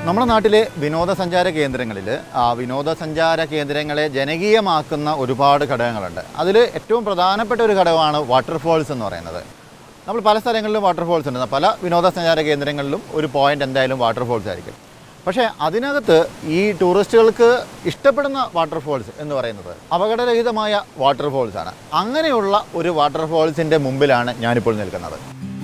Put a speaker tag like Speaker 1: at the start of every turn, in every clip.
Speaker 1: നമ്മുടെ നാട്ടിലെ വിനോദസഞ്ചാര കേന്ദ്രങ്ങളിൽ ആ വിനോദസഞ്ചാര കേന്ദ്രങ്ങളെ ജനകീയമാക്കുന്ന ഒരുപാട് ഘടകങ്ങളുണ്ട് അതിൽ ഏറ്റവും പ്രധാനപ്പെട്ട ഒരു ഘടകമാണ് വാട്ടർഫോൾസ് എന്ന് പറയുന്നത് നമ്മൾ പല സ്ഥലങ്ങളിലും വാട്ടർഫോൾസ് ഉണ്ട് പല വിനോദസഞ്ചാര കേന്ദ്രങ്ങളിലും ഒരു പോയിന്റ് എന്തായാലും വാട്ടർഫോൾസ് ആയിരിക്കും പക്ഷേ അതിനകത്ത് ഈ ടൂറിസ്റ്റുകൾക്ക് ഇഷ്ടപ്പെടുന്ന വാട്ടർഫോൾസ് എന്ന് പറയുന്നത് അപകടരഹിതമായ വാട്ടർഫോൾസ് ആണ് അങ്ങനെയുള്ള ഒരു വാട്ടർഫോൾസിൻ്റെ മുമ്പിലാണ് ഞാനിപ്പോൾ നിൽക്കുന്നത്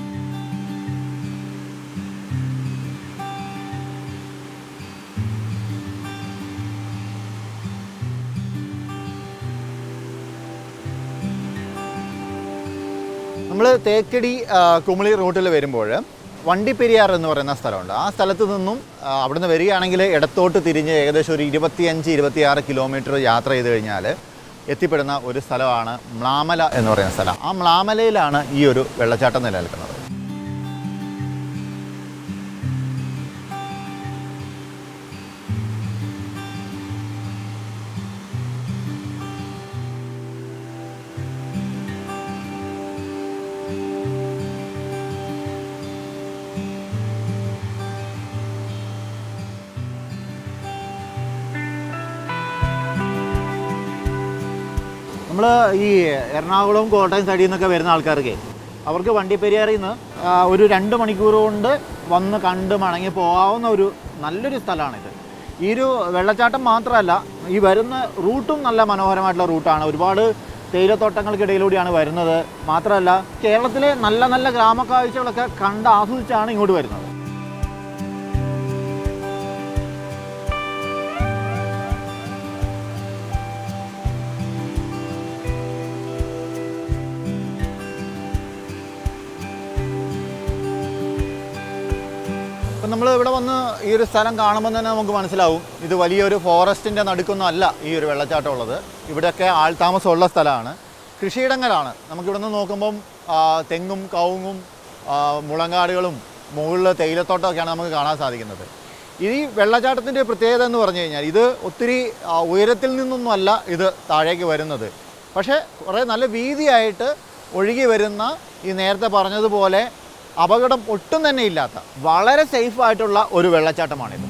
Speaker 1: നമ്മൾ തേക്കടി ആ, കുമളി റൂട്ടിൽ വരുമ്പോൾ വണ്ടിപ്പെരിയാർ എന്ന് പറയുന്ന സ്ഥലമുണ്ട് ആ സ്ഥലത്ത് നിന്നും ആ, അവിടുന്ന് വരികയാണെങ്കിൽ ഇടത്തോട്ട് തിരിഞ്ഞ് ഏകദേശം ഒരു ഇരുപത്തിയഞ്ച് ഇരുപത്തിയാറ് കിലോമീറ്റർ യാത്ര ചെയ്ത് കഴിഞ്ഞാൽ എത്തിപ്പെടുന്ന ഒരു സ്ഥലമാണ് മ്ലാമല എന്ന് പറയുന്ന സ്ഥലം ആ മ്ലാമലയിലാണ് ഈ ഒരു വെള്ളച്ചാട്ടം നിലനിൽക്കുന്നത് നമ്മൾ ഈ എറണാകുളം കോട്ടയം സൈഡിൽ നിന്നൊക്കെ വരുന്ന ആൾക്കാർക്ക് അവർക്ക് വണ്ടിപ്പെരിയാറിൽ നിന്ന് ആ, ഒരു രണ്ട് മണിക്കൂർ കൊണ്ട് വന്ന് കണ്ട് മടങ്ങി പോകാവുന്ന ഒരു നല്ലൊരു സ്ഥലമാണിത് ഈ ഒരു വെള്ളച്ചാട്ടം മാത്രമല്ല ഈ വരുന്ന റൂട്ടും നല്ല മനോഹരമായിട്ടുള്ള റൂട്ടാണ് ഒരുപാട് തേയിലത്തോട്ടങ്ങൾക്കിടയിലൂടെയാണ് വരുന്നത് മാത്രമല്ല കേരളത്തിലെ നല്ല നല്ല ഗ്രാമക്കാഴ്ചകളൊക്കെ കണ്ട് ആസ്വദിച്ചാണ് ഇങ്ങോട്ട് വരുന്നത് ഇപ്പം നമ്മൾ ഇവിടെ വന്ന് ഈ ഒരു സ്ഥലം കാണുമ്പോൾ തന്നെ നമുക്ക് മനസ്സിലാവും ഇത് വലിയൊരു ഫോറസ്റ്റിൻ്റെ നടുക്കൊന്നും അല്ല ഈ ഒരു വെള്ളച്ചാട്ടം ഉള്ളത് ഇവിടെയൊക്കെ ആൾതാമസമുള്ള സ്ഥലമാണ് കൃഷിയിടങ്ങളാണ് നമുക്കിവിടെ നിന്ന് നോക്കുമ്പം ആ, തെങ്ങും കവുങ്ങും ആ, മുളങ്കാടുകളും മുകളിൽ തേയിലത്തോട്ടമൊക്കെയാണ് നമുക്ക് കാണാൻ സാധിക്കുന്നത് ഈ വെള്ളച്ചാട്ടത്തിൻ്റെ പ്രത്യേകത എന്ന് പറഞ്ഞു കഴിഞ്ഞാൽ ഇത് ഒത്തിരി ആ, ഉയരത്തിൽ നിന്നൊന്നുമല്ല ഇത് താഴേക്ക് വരുന്നത് പക്ഷേ കുറേ നല്ല വീതിയായിട്ട് ഒഴുകി വരുന്ന ഈ നേരത്തെ പറഞ്ഞതുപോലെ അപകടം ഒട്ടും തന്നെ ഇല്ലാത്ത വളരെ സേഫ് ആയിട്ടുള്ള ഒരു വെള്ളച്ചാട്ടമാണിത്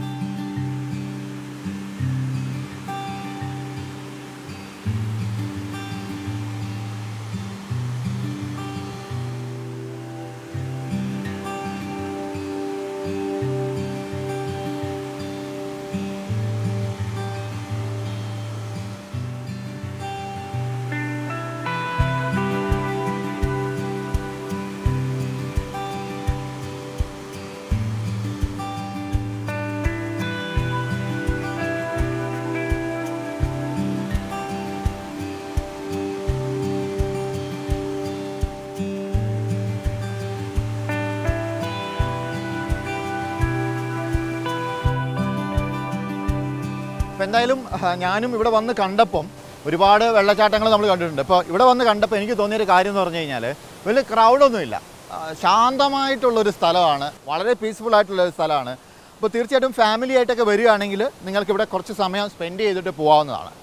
Speaker 1: അപ്പോൾ എന്തായാലും ആ, ഞാനും ഇവിടെ വന്ന് കണ്ടപ്പം ഒരുപാട് വെള്ളച്ചാട്ടങ്ങൾ നമ്മൾ കണ്ടിട്ടുണ്ട് ഇപ്പോൾ ഇവിടെ വന്ന് കണ്ടപ്പോൾ എനിക്ക് തോന്നിയൊരു കാര്യം എന്ന് പറഞ്ഞു കഴിഞ്ഞാൽ വലിയ ക്രൗഡൊന്നുമില്ല ആ, ശാന്തമായിട്ടുള്ളൊരു സ്ഥലമാണ് വളരെ പീസ്ഫുൾ ആയിട്ടുള്ള ഒരു സ്ഥലമാണ് അപ്പോൾ തീർച്ചയായിട്ടും ഫാമിലി ആയിട്ടൊക്കെ വരികയാണെങ്കിൽ നിങ്ങൾക്ക് ഇവിടെ കുറച്ച് സമയം സ്പെൻഡ് ചെയ്തിട്ട് പോകാവുന്നതാണ്